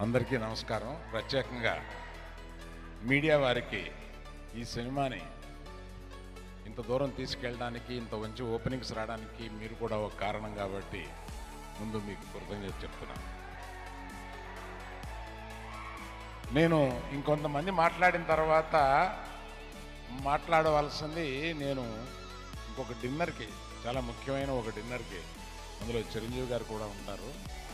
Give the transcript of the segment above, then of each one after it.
అందరికీ నమస్కారం ప్రత్యేకంగా మీడియా వారికి ఈ సినిమాని ఇంత దూరం తీసుకెళ్ళడానికి ఇంత మంచి ఓపెనింగ్స్ రావడానికి మీరు కూడా ఒక కారణం కాబట్టి ముందు మీకు కృతజ్ఞత చెప్తున్నాను నేను ఇంకొంతమంది మాట్లాడిన తర్వాత మాట్లాడవలసింది నేను ఇంకొక డిన్నర్కి చాలా ముఖ్యమైన ఒక డిన్నర్కి అందులో చిరంజీవి గారు కూడా ఉంటారు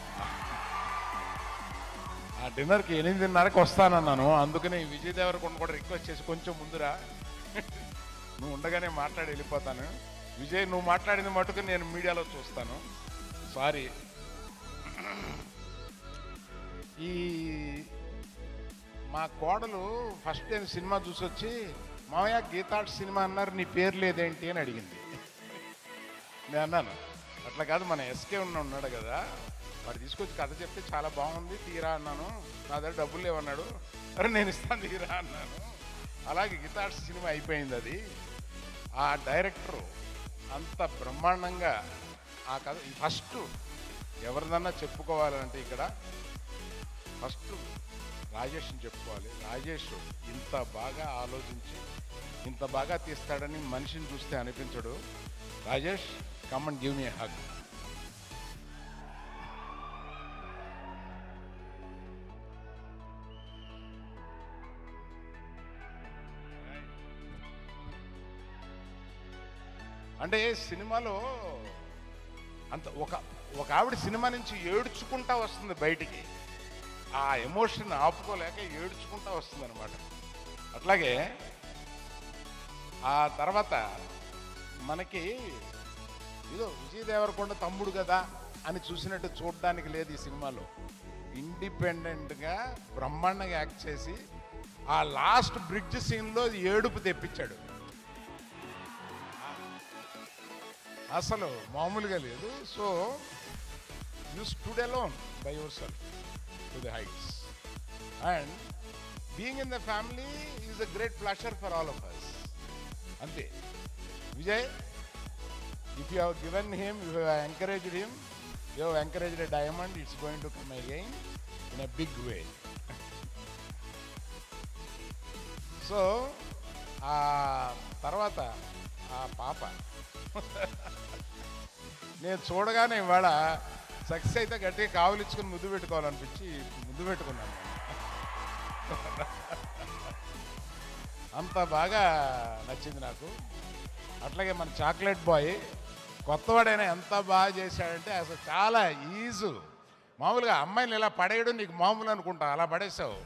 ఆ డిన్నర్కి ఎనిమిదిన్నరకు వస్తానన్నాను అందుకని విజయ్ దేవరకొండ కూడా రిక్వెస్ట్ చేసి కొంచెం ముందురా నువ్వు ఉండగానే మాట్లాడి వెళ్ళిపోతాను విజయ్ నువ్వు మాట్లాడిన మటుకు నేను మీడియాలో చూస్తాను సారీ ఈ మా కోడలు ఫస్ట్ నేను సినిమా చూసి వచ్చి మామయ్య గీతాట్ సినిమా అన్నారు నీ పేరు లేదేంటి అని అడిగింది నేను అన్నాను అట్లా కాదు మన ఎస్కే ఉన్న ఉన్నాడు కదా వాడు తీసుకొచ్చి కథ చెప్తే చాలా బాగుంది తీరా అన్నాను నా దగ్గర డబ్బులు లేవన్నాడు అరే నేను ఇస్తాను తీరా అన్నాను అలాగే గీతాట్స్ సినిమా అయిపోయింది అది ఆ డైరెక్టరు అంత బ్రహ్మాండంగా ఆ కథ ఫస్ట్ ఎవరిదన్నా చెప్పుకోవాలంటే ఇక్కడ ఫస్ట్ రాజేష్ని చెప్పుకోవాలి రాజేష్ ఇంత బాగా ఆలోచించి ఇంత బాగా తీస్తాడని మనిషిని చూస్తే అనిపించడు Rajesh come and give me hug అంటే సినిమాలో అంత ఒక ఒక ఆవిడ సినిమా నుంచి ఏడ్చుకుంటా వస్తుంది బయటికి ఆ ఎమోషన్ ఆపుకోలేక ఏడ్చుకుంటా వస్తుంది అనమాట అట్లాగే ఆ తర్వాత మనకి ఏదో విజయ్ దేవరకొండ తమ్ముడు కదా అని చూసినట్టు చూడడానికి లేదు ఈ సినిమాలో ఇండిపెండెంట్గా బ్రహ్మాండంగా యాక్ట్ చేసి ఆ లాస్ట్ బ్రిడ్జ్ సీన్లో ఏడుపు తెప్పించాడు అసలు మామూలుగా లేదు so you stood alone by yourself to the heights and being in the family is a great pleasure for all of us అంతే Vijay if you have given him you have encouraged him you have encouraged a diamond it's going to come again in a big way so ఆ తర్వాత ఆ పాప నేను చూడగానే ఇవాళ success అయితే గట్టిగా కావలిచ్చుకుని ముద్దు పెట్టుకోవాలనిపించి ముద్దు పెట్టుకున్నాను అంత బాగా నచ్చింది నాకు అట్లాగే మన చాక్లెట్ బాయ్ కొత్తవాడైనా ఎంత బాగా చేశాడంటే అసలు చాలా ఈజు మామూలుగా అమ్మాయిని ఇలా పడేయడం నీకు మామూలు అనుకుంటా అలా పడేసావు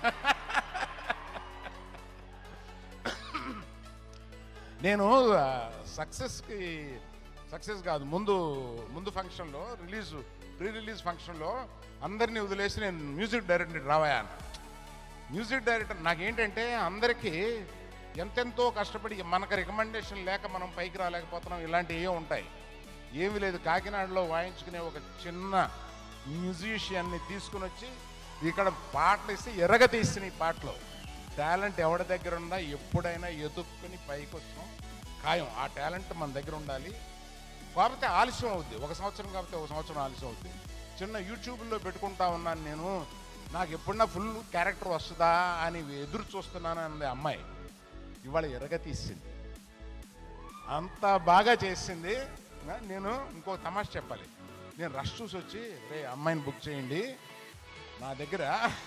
నేను సక్సెస్కి సక్సెస్ కాదు ముందు ముందు ఫంక్షన్లో రిలీజ్ ప్రీ రిలీజ్ ఫంక్షన్లో అందరినీ వదిలేసి నేను మ్యూజిక్ డైరెక్టర్ రావాయా అన్న. మ్యూజిక్ డైరెక్టర్ నాకేంటంటే అందరికీ ఎంతెంతో కష్టపడి మనకు రికమెండేషన్ లేక మనం పైకి రాలేకపోతున్నాం ఇలాంటివి ఏ ఉంటాయి ఏమీ లేదు కాకినాడలో వాయించుకునే ఒక చిన్న మ్యూజిషియన్ని తీసుకుని వచ్చి ఇక్కడ పాటలు ఇస్తే ఎరగ తీసిన ఈ పాటలు టాలెంట్ ఎవరి దగ్గర ఉందా ఎప్పుడైనా ఎదుక్కుని పైకి వచ్చాం ఖాయం ఆ టాలెంట్ మన దగ్గర ఉండాలి కాకపోతే ఆలస్యం అవుద్ది ఒక సంవత్సరం కాకపోతే ఒక సంవత్సరం ఆలస్యం అవుద్ది చిన్న యూట్యూబ్లో పెట్టుకుంటా ఉన్నాను నేను నాకు ఎప్పుడన్నా ఫుల్ క్యారెక్టర్ వస్తుందా అని ఎదురు చూస్తున్నాను అన్నది అమ్మాయి ఇవాళ ఎరగ తీసింది అంత బాగా చేసింది ఆ, నేను ఇంకో తమాష చెప్పాలి నేను రష్ చూసి వచ్చి రే అమ్మాయిని బుక్ చేయండి నా దగ్గర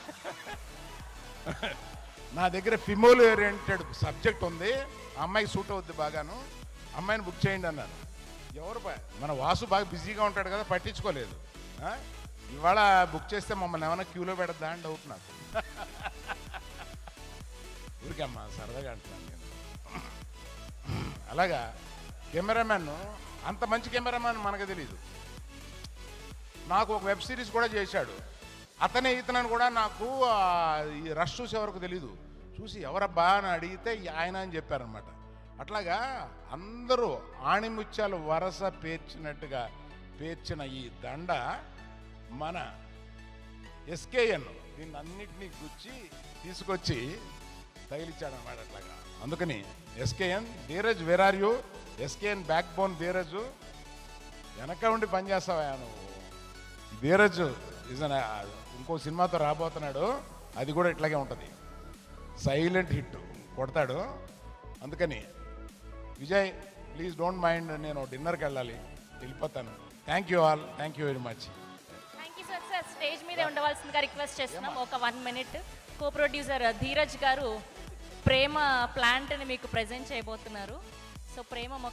నా దగ్గర ఫిమోల్ ఓరియంటెడ్ సబ్జెక్ట్ ఉంది ఆ అమ్మాయికి సూట్ అవుద్ది బాగాను అమ్మాయిని బుక్ చేయండి అన్నాను ఎవరు బా- మన వాసు బాగా బిజీగా ఉంటాడు కదా పట్టించుకోలేదు ఆ? ఇవాళ బుక్ చేస్తే మమ్మల్ని ఏమైనా క్యూలో పెడద్దా అని డౌట్ నాకు ఊరికమ్మా సరదాగా అంటున్నాను నేను అలాగా కెమెరామెన్ అంత మంచి కెమెరామెన్ మనకు తెలియదు నాకు ఒక వెబ్ సిరీస్ కూడా చేశాడు అతనే ఇతనని కూడా నాకు ఆ, ఈ రష్ చూసే వరకు తెలీదు చూసి ఎవరబ్బా అని అడిగితే ఈ ఆయన అని చెప్పారనమాట అట్లాగా అందరూ ఆణిముత్యాలు వరస పేర్చినట్టుగా పేర్చిన ఈ దండ మన ఎస్కేఎన్ దీన్ని అన్నిటినీ గుచ్చి తీసుకొచ్చి తగిలిచ్చాడు అనమాట అట్లాగా అందుకని SKN Dheeraj where are you SKN backbone Dheeraj వెనక ఉండి పనిచేస్తావా నువ్వు ధీరజ్ ఇజన్ ఇంకో సినిమాతో రాబోతున్నాడు అది కూడా ఇట్లాగే ఉంటుంది సైలెంట్ హిట్ కొడతాడు అందుకని విజయ్ ప్లీజ్ డోంట్ మైండ్ నేను డిన్నర్కి వెళ్ళాలి వెళ్ళిపోతాను thank you all thank you very much thank you sir sir stage మీదే ఉండవలసిందిగా రిక్వెస్ట్ చేస్తున్నాం ఒక one minute co producer Dheeraj garu ప్రేమ ప్లాంట్ని మీకు ప్రజెంట్ చేయబోతున్నారు సో ప్రేమ మొక్క